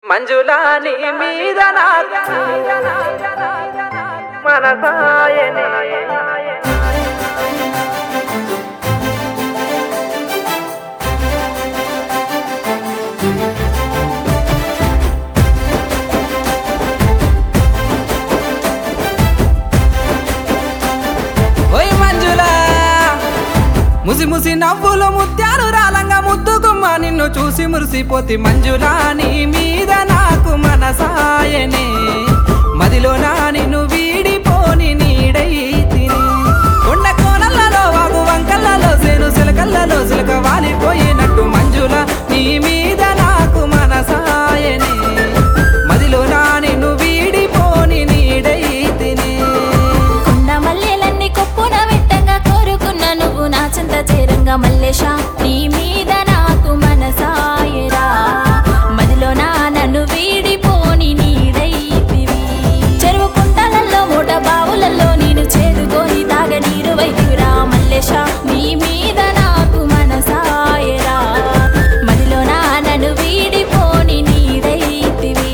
మంజులా నీ మీద నాకు మనసాయనే ఓయ్ మంజులా ముసి ముసి నవ్వులు ముత్యాలు రాలంగా ముద్దుగుమ్మ నిన్ను చూసి మురిసిపోతి మంజులా నీ మీద నాకు మనసాయనే మదిలో నా నిన్ను వీడిపోని నీడై తిని కొండ కోనలలో వాగు వంకలలో సేను సిలకల్లలో సిలక వాలిపోయినట్టు మంజుల నీ మీద నాకు మనసాయనే మదిలో నా నిన్ను వీడిపోని నీడై తిని కొండ మల్లెలన్నీ కొప్పున వెట్టంగా కోరుకున్న నువ్వు నా చింత చేరంగా మల్లేష నీ మీద నాకు మనసాయరా మదిలో నా నన్ను వీడిపోని నీడైతివి చెరువు కుంటలలో మూట బావులలో నేను చేదుకొని తాగ నీరు వైద్యురా మల్లేష నీ మీద నాకు మనసాయరా మదిలో నా నన్ను వీడిపోని నీడైతివి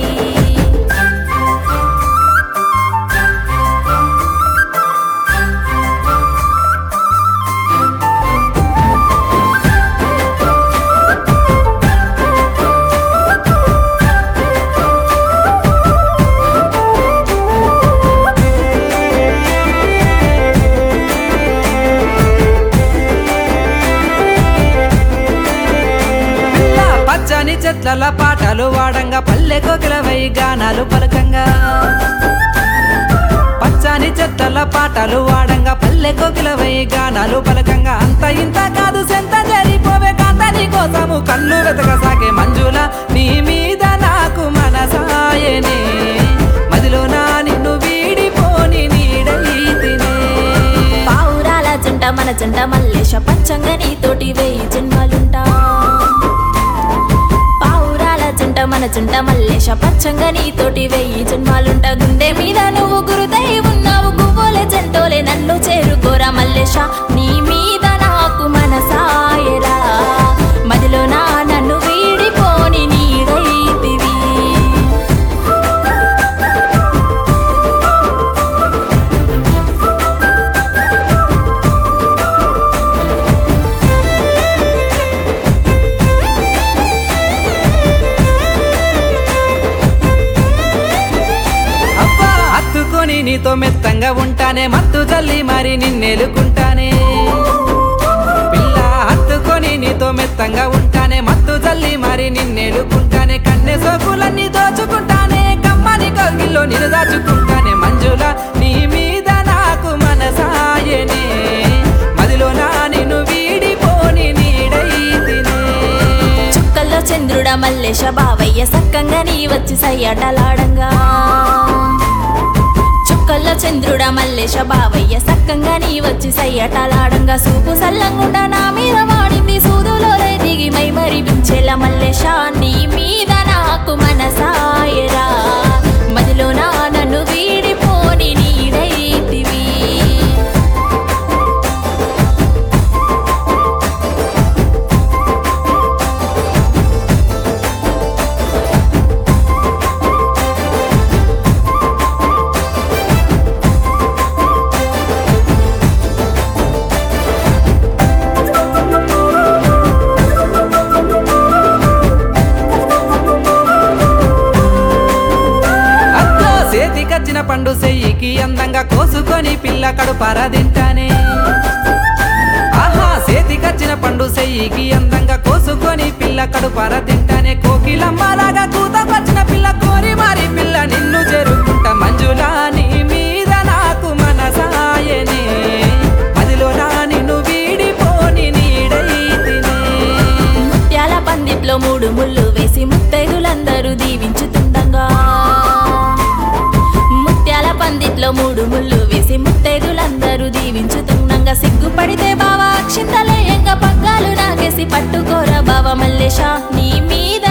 పిల్ల పచ్చని చెట్ల పాటలు వాడంగా పల్లె కోకిలవై గానాలు పలకంగా పచ్చని చెట్ల పాటలు వాడంగా పల్లె కోకిలవై గానాలు పలకంగా అంత ఇంత కాదు సెంత జరిపోవే కాంతని కోసము కన్ను వెతక సాగే మంజుల నీ మీద నాకు మనసాయనే మదిలో నా నిన్ను వీడిపోని నీడై తినే పావురాల జంట మన జంట మల్లేశ పచ్చంగా నీతోటి వెయ్యి జన్మలుంటా పావురాల జంట మన జంట మల్లేశ పచ్చంగా నీతోటి వెయ్యి జన్మాలుంటా గుండె మీద నువ్వు గురుదై ఉన్నావు గువ్వోలే జంటోలే నన్ను చేరుకోరా మల్లేశ నీ మీద నాకు మనసాయరా మదిలో నా నన్ను వీడిపోని నీడైతివి అబ్బా హత్తుకొని నీతో మెత్తంగా ఉంటానే మత్తు జల్లి మరి నిన్నెలుకుంటానే పిల్ల హత్తుకొని నీతో మెత్తంగా ఉంటానే మత్తు జల్లి మరి నిన్నెలుకుంటానే కన్నె సోకులన్నీ దోచుకుంటానే కమ్మని కౌగిల్లో నిన్ను దాచుకుంటానే మంజుల నీ మీద నాకు మనసాయనే మదిలో నా నిన్ను వీడిపోని నీడై తినే చుక్కల్లో చంద్రుడ మల్లేశ బావయ్య సక్కంగా నీ వచ్చి సయ్యాటలాడంగా చుక్కల్లో చంద్రుడ మల్లేశ బావయ్య సక్కంగా నీ వచ్చి సయ్యాటలాడంగా సూపు సల్లంగుండా నా మీద వాడింది సూదులో దిగి మై మరి పిచ్చెల మల్లేశ నీ మీద నాకు మనసాయరా మదిలో నా నన్ను వీడిపోని నీడైతివి అత్తో చేతికచ్చిన పండు సెయ్యికి అందంగా కోసుకొని పిల్ల కడుపారా తింటానే ఆహా చేతికచ్చిన పండు సెయ్యికి అందంగా కోసుకొని పిల్ల కడుపారా తింటానే కోకిలమ్మలాగా కూతకొచ్చిన పిల్ల కోరి మారి పిల్ల నిన్ను జరుపుకుంటా మంజులా నీ మీద నాకు మనసాయనే మదిలో నా నిన్ను వీడిపోని నీడై తినే ముత్యాల పందిట్లో మూడు ముళ్ళు వేసి ముత్తైదులందరూ దీవించుతుండగా ముత్యాల పందిట్లో మూడు ముళ్ళు వేసి ముత్తైదులందరూ దీవించుతుండగా సిగ్గుపడితే బావా అక్షింతలేయంగా పగ్గాలు నాగేసి పట్టుకోరా బావ మల్లేశ నీ మీద